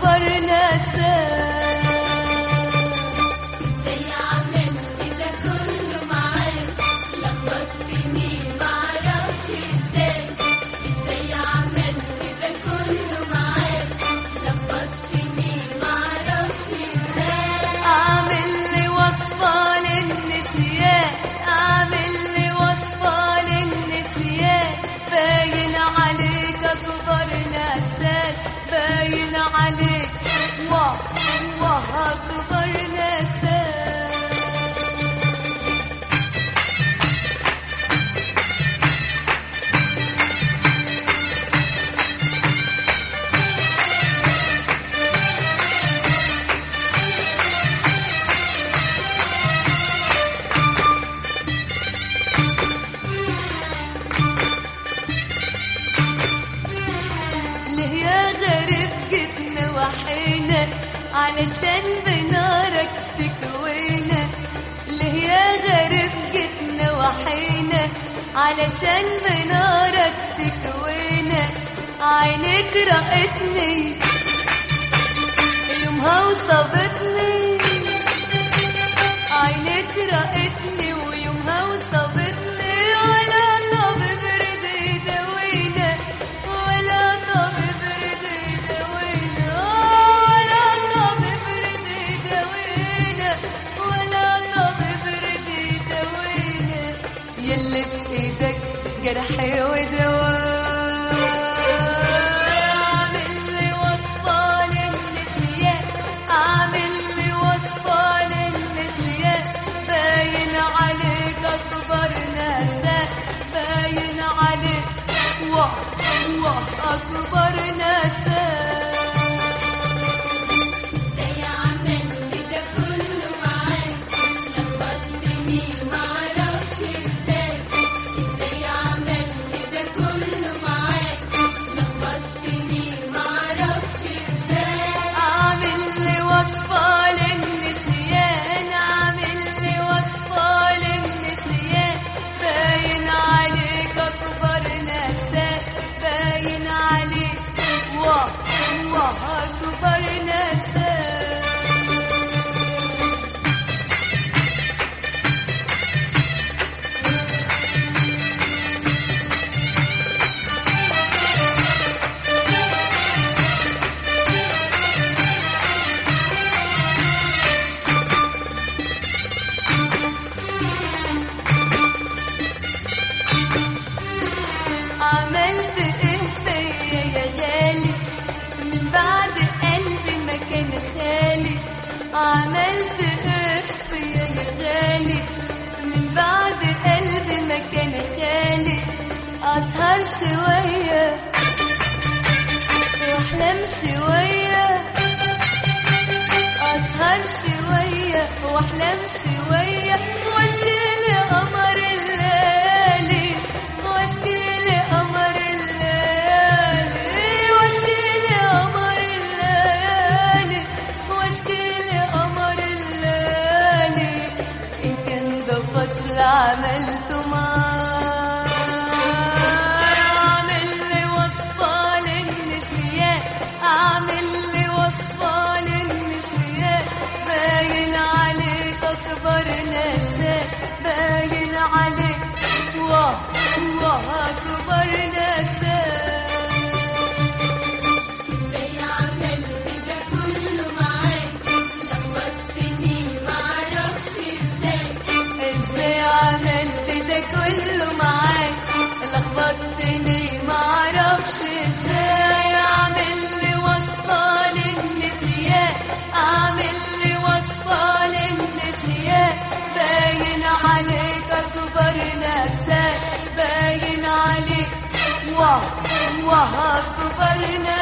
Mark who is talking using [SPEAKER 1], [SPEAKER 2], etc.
[SPEAKER 1] أكبر نساء
[SPEAKER 2] ازاي عملت ده كله معاك لخبطتني معرفش ازاي ازاي عملت ده كله معاك لخبطتني معرفش ازاي
[SPEAKER 1] أعمل لي وصفة للنسيان أعمل لي وصفة للنسيان باين عليك أكبر نسان باين عليك واه واه أكبر نسان ليه يا غريب جيتنا وحينا علشان بنارك تكوينا ليه يا غريب جيتنا وحينا علشان بنارك تكوينا عينك رأتني يومها وصابتني عينك رأتني ويومها وصابتني ولا طبيب رضي يداوينا ولا طبيب رضي يداوينا ولا طبيب رضي يداوينا ولا طبيب رضي يداوينا يلي في ايدك جرحي ودواء اعمل لي وصفة للنسيان اعمل لي وصفة للنسيان باين عليك اكبر نساء باين عليك واه واه اكبر نساء
[SPEAKER 2] ازاي عملت ده كله معاك لخبطتني معرفش ازاي ازاي عملت ده كله معاك لخبطتني معرفش ازاي
[SPEAKER 1] اعمل لي وصفة للنسيان اعمل لي وصفة للنسيان باين عليك اكبر نساء باين عليك واه واه اكبر نساء عملت ايه فيا يا غالي من بعد قلبي ما كان خالي عملت ايه فيا يا غالي من بعد قلبي ما كان خالي اسهر شويه واحلم شويه اسهر شويه واحلم شويه واشكي قمر الليالي واشكي قمر الليالي واشكي قمر الليالي واشكي قمر الليالي ان كان ده فصل عملته معاه اعمل لي وصفة للنسيان اعمل لي وصفة للنسيان باين عليك اكبر نساء باين عليك واه واه اكبر نساء
[SPEAKER 2] ازاي عملت ده كله معاك لخبطتني معرفش ازاي
[SPEAKER 1] ازاي عملت ده كله معاك لخبطتني معرفش ازاي اعمل لي وصفة للنسيان اعمل لي وصفة للنسيان باين عليك اكبر نساء باين عليك واه واه اكبر نساء